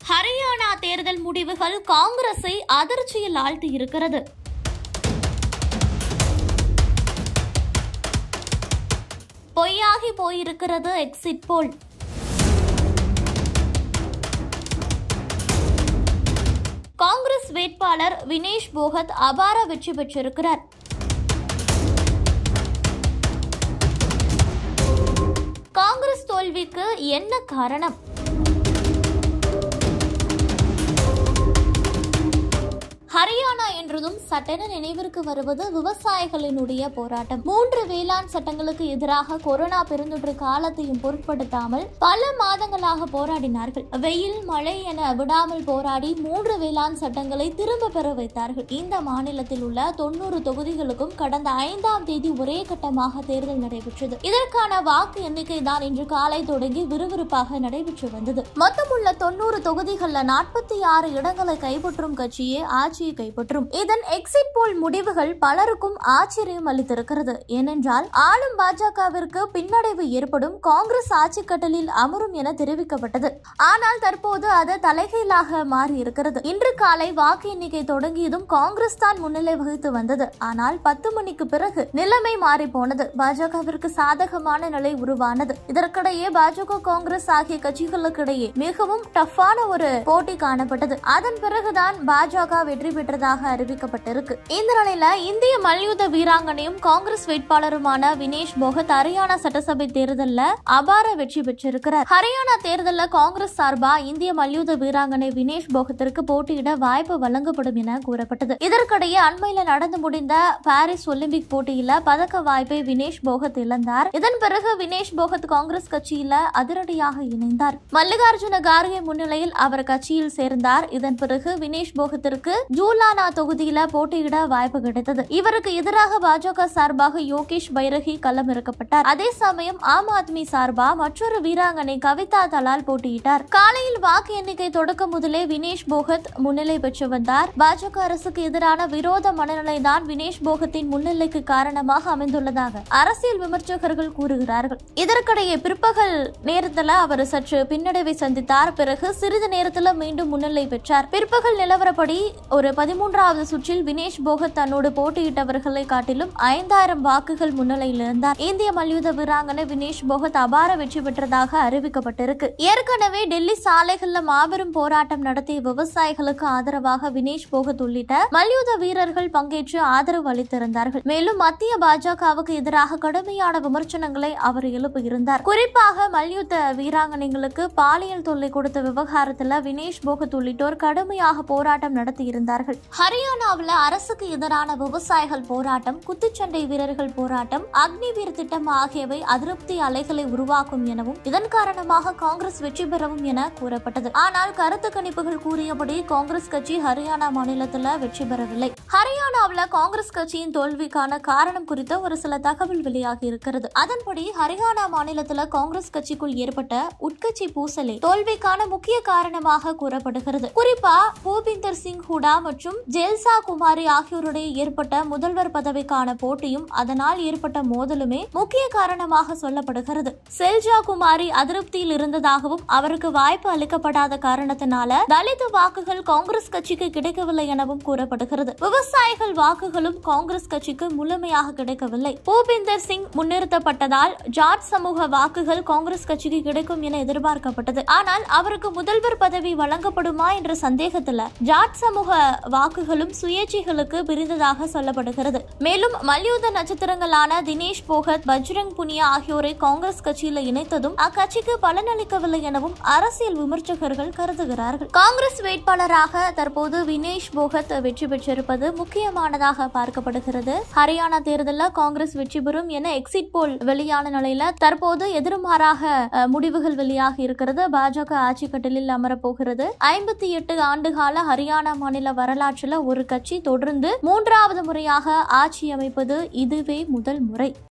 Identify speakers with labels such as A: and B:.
A: ஹரியானா தேர்தல் முடிவுகள் காங்கிரஸை அதிர்ச்சியில் ஆழ்த்தியிருக்கிறது பொய்யாகி போயிருக்கிறது எக்ஸிட் போல் காங்கிரஸ் வேட்பாளர் வினேஷ் போகத் அபார வெற்றி பெற்றிருக்கிறார் காங்கிரஸ் தோல்விக்கு என்ன காரணம் ஹரியானா என்றதும் சட்டென நினைவிற்கு வருவது விவசாயிகளினுடைய போராட்டம் மூன்று வேளாண் சட்டங்களுக்கு எதிராக கொரோனா பெருந்தொற்று காலத்தையும் பொருட்படுத்தாமல் பல மாதங்களாக போராடினார்கள் வெயில் மழை என விடாமல் போராடி மூன்று வேளாண் சட்டங்களை திரும்ப பெற வைத்தார்கள் இந்த மாநிலத்தில் உள்ள தொண்ணூறு தொகுதிகளுக்கும் கடந்த ஐந்தாம் தேதி ஒரே கட்டமாக தேர்தல் நடைபெற்றது இதற்கான வாக்கு எண்ணிக்கை தான் இன்று காலை தொடங்கி விறுவிறுப்பாக நடைபெற்று வந்தது மொத்தமுள்ள தொண்ணூறு தொகுதிகளில் நாற்பத்தி ஆறு இடங்களை கைப்பற்றும் கட்சியே ஆட்சியை கைப்பற்றும் இதன் எக்ஸிட் போல் முடிவுகள் பலருக்கும் ஆச்சரியம் அளித்திருக்கிறது ஏனென்றால் ஆளும் பாஜகவிற்கு பின்னடைவு ஏற்படும் காங்கிரஸ் ஆட்சி கட்டலில் அமரும் என தெரிவிக்கப்பட்டது ஆனால் தற்போது அது தலைகீழாக மாறி இருக்கிறது இன்று காலை வாக்கு எண்ணிக்கை தொடங்கியதும் காங்கிரஸ் தான் முன்னிலை வகித்து வந்தது ஆனால் பத்து மணிக்கு பிறகு நிலைமை மாறி போனது பாஜகவிற்கு சாதகமான நிலை உருவானது இதற்கிடையே பாஜக காங்கிரஸ் ஆகிய கட்சிகளுக்கிடையே மிகவும் டஃப்பான ஒரு போட்டி காணப்பட்டது அதன் பிறகுதான் பாஜக வெற்றி பெற்றதாக அறிவிக்கப்பட்டிருக்கு இந்த நிலையில இந்திய மல்யுத்த வீராங்கனையும் காங்கிரஸ் வேட்பாளருமான வினேஷ் போகத் ஹரியானா சட்டசபை தேர்தல்ல அபார வெற்றி பெற்றிருக்கிறார் ஹரியானா தேர்தல்ல காங்கிரஸ் சார்பா இந்திய மல்யுத்த வீராங்கனை வினேஷ் போகத்திற்கு போட்டியிட வாய்ப்பு வழங்கப்படும் என கூறப்பட்டது இதற்கிடையே அண்மையில நடந்து முடிந்த பாரிஸ் ஒலிம்பிக் போட்டியில பதக்க வாய்ப்பை வினேஷ் போகத் இழந்தார் இதன் பிறகு வினேஷ் போகத் காங்கிரஸ் கட்சியில அதிரடியாக இணைந்தார் மல்லிகார்ஜுன கார்கே முன்னிலையில் அவர் கட்சியில் சேர்ந்தார் இதன் பிறகு வினேஷ் போகத்திற்கு ஜூலானா தொகுதியில போட்டியிட வாய்ப்பு கிடைத்தது இவருக்கு எதிராக பாஜக சார்பாக யோகேஷ் பைரகி களம் இறக்கப்பட்டார் அதே சமயம் ஆம் ஆத்மி சார்பா மற்றொரு வீராங்கனை கவிதா தலால் போட்டியிட்டார் காலையில் வாக்கு எண்ணிக்கை தொடக்கம் முதலே வினேஷ் போகத் முன்னிலை பெற்று வந்தார் பாஜக அரசுக்கு எதிரான விரோத மனநிலை தான் வினேஷ் போகத்தின் முன்னிலைக்கு காரணமாக அமைந்துள்ளதாக அரசியல் விமர்சகர்கள் கூறுகிறார்கள் இதற்கிடையே பிற்பகல் நேரத்துல அவர் சற்று பின்னடைவை சந்தித்தார் பிறகு சிறிது நேரத்துல மீண்டும் முன்னிலை பெற்றார் பிற்பகல் நிலவரப்படி ஒரு பதிமூன்றாவது சுற்றில் வினேஷ் போகத் தன்னோடு போட்டியிட்டவர்களை காட்டிலும் ஐந்தாயிரம் வாக்குகள் முன்னிலையில் இருந்தார் இந்திய மல்யுத்த வீராங்கனை வினேஷ் போகத் அபார வெற்றி பெற்றதாக அறிவிக்கப்பட்டிருக்கு ஏற்கனவே டெல்லி சாலைகள்ல மாபெரும் போராட்டம் நடத்திய விவசாயிகளுக்கு ஆதரவாக வினேஷ் போகத் உள்ளிட்ட மல்யுத்த வீரர்கள் பங்கேற்று ஆதரவு அளித்திருந்தார்கள் மேலும் மத்திய பாஜகவுக்கு எதிராக கடுமையான விமர்சனங்களை அவர் எழுப்பியிருந்தார் குறிப்பாக மல்யுத்த வீராங்கனைகளுக்கு பாலியல் தொல்லை கொடுத்த விவகாரத்துல வினேஷ் போகத் உள்ளிட்டோர் கடுமையாக போராட்டம் நடத்தியிருந்தார்கள் ஹரியானாவில் அரசுக்கு எதிரான விவசாயிகள் போராட்டம் குத்துச்சண்டை வீரர்கள் போராட்டம் அக்னிவீர் திட்டம் ஆகியவை அதிருப்தி அலைகளை உருவாக்கும் எனவும் இதன் காரணமாக காங்கிரஸ் வெற்றி பெறவும் என கூறப்பட்டது ஆனால் கருத்து கணிப்புகள் கூறியபடி காங்கிரஸ் கட்சி ஹரியானா மாநிலத்தில் வெற்றி பெறவில்லை ஹரியானாவில் காங்கிரஸ் கட்சியின் தோல்விக்கான காரணம் குறித்த ஒரு சில தகவல் வெளியாகி இருக்கிறது அதன்படி ஹரியானா மாநிலத்தில் காங்கிரஸ் கட்சிக்குள் ஏற்பட்ட உட்கட்சி பூசலே தோல்விக்கான முக்கிய காரணமாக கூறப்படுகிறது குறிப்பா பூபிந்தர் சிங் ஹூடா மற்றும் ஜெல்சா குமாரி ஆகியோருடைய ஏற்பட்ட முதல்வர் பதவிக்கான போட்டியும் அதனால் ஏற்பட்ட மோதலுமே முக்கிய காரணமாக சொல்லப்படுகிறது செல்ஜா குமாரி அதிருப்தியில் இருந்ததாகவும் அவருக்கு வாய்ப்பு அளிக்கப்படாத காரணத்தினால தலித் வாக்குகள் காங்கிரஸ் கட்சிக்கு கிடைக்கவில்லை எனவும் கூறப்படுகிறது விவசாயிகள் வாக்குகளும் காங்கிரஸ் கட்சிக்கு முழுமையாக கிடைக்கவில்லை பூபிந்தர் சிங் முன்னிறுத்தப்பட்டதால் ஜாட் சமூக வாக்குகள் காங்கிரஸ் கட்சிக்கு கிடைக்கும் என எதிர்பார்க்கப்பட்டது ஆனால் அவருக்கு முதல்வர் பதவி வழங்கப்படுமா என்ற சந்தேகத்துல ஜாட் சமூக வாக்குகளும் சுயேட்சைகளுக்கு பிரிந்ததாக சொல்லப்படுகிறது மேலும் மல்யுத்த நட்சத்திரங்களான தினேஷ் போகத் பஜ்ரங் புனியா ஆகியோரை காங்கிரஸ் கட்சியில் இணைத்ததும் அக்கட்சிக்கு பலனளிக்கவில்லை எனவும் அரசியல் விமர்சகர்கள் கருதுகிறார்கள் காங்கிரஸ் வேட்பாளராக தற்போது வினேஷ் போகத் வெற்றி பெற்றிருப்பது முக்கியமானதாக பார்க்கப்படுகிறது ஹரியானா தேர்தலில் காங்கிரஸ் வெற்றி பெறும் என எக்ஸிட் போல் வெளியான நிலையில தற்போது எதிர்மாறாக அஹ், முடிவுகள் வெளியாகி இருக்கிறது பாஜக ஆட்சி கட்டிலில் அமரப்போகிறது ஐம்பத்தி எட்டு ஆண்டுகால ஹரியானா மாநில வரலாற்றில் ஒரு கட்சி தொடர்ந்து மூன்றாவது முறையாக ஆட்சி அமைப்பது இதுவே முதல் முறை